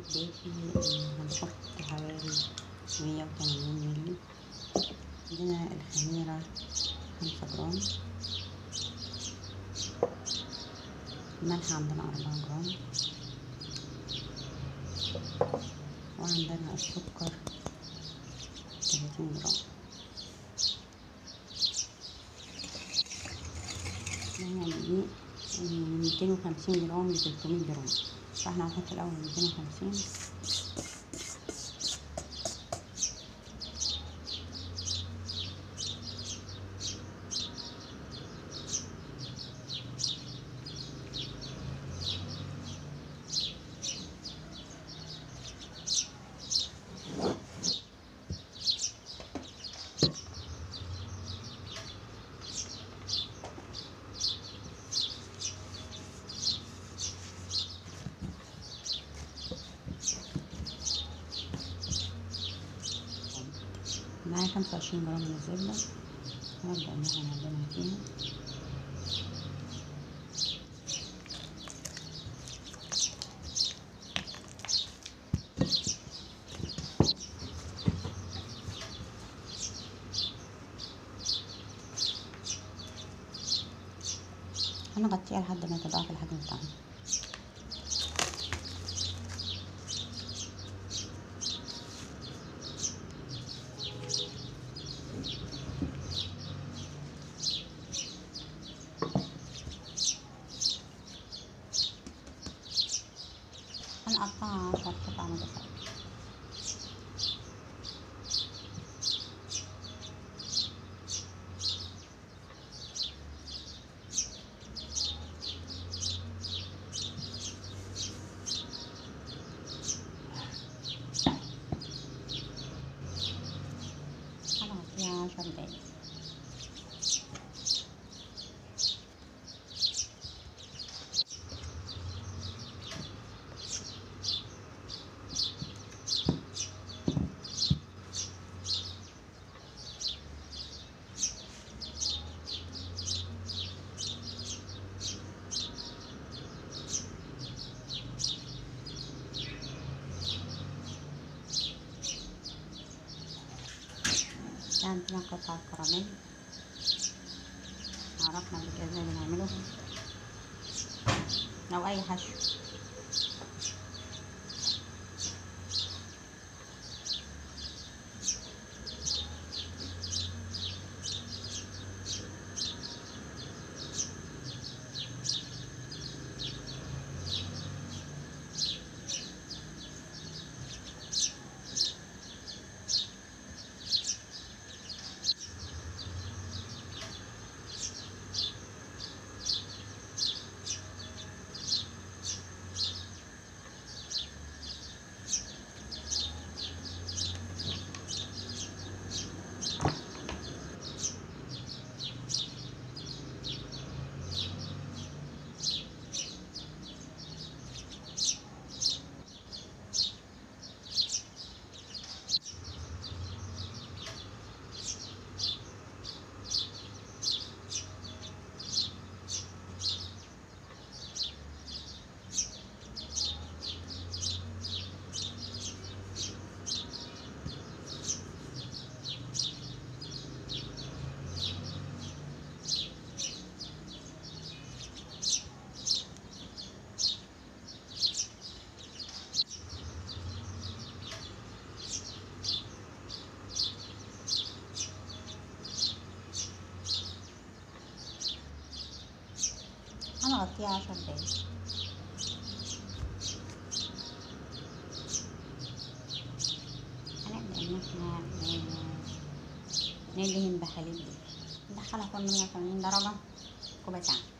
دافي هنحط حوالي مية وتمانين مللي عندنا الخميرة خمسة جرام الملح عندنا أربعة جرام وعندنا السكر تلاتين جرام يعني دي من ميتين وخمسين جرام لتلتمية جرام فاحنا هنحط الأول ميتين وخمسين معايا خمسة وعشرين جرام من الزبدة هنبدأ إن احنا نعجنها فيها هنغطيها لحد ما تضاعف الحجم بتاعها هنقطعها عشر قطع متساوية هنغطيها عشر دقايق عندنا قطع كراميل عرفنا قبل كده ازاي بنعمله او اي حشو هنغطيها عشر دقايق هنبدأ إن احنا ندهن بحليب ندخلها فرن مية وتمانين درجة ربع ساعة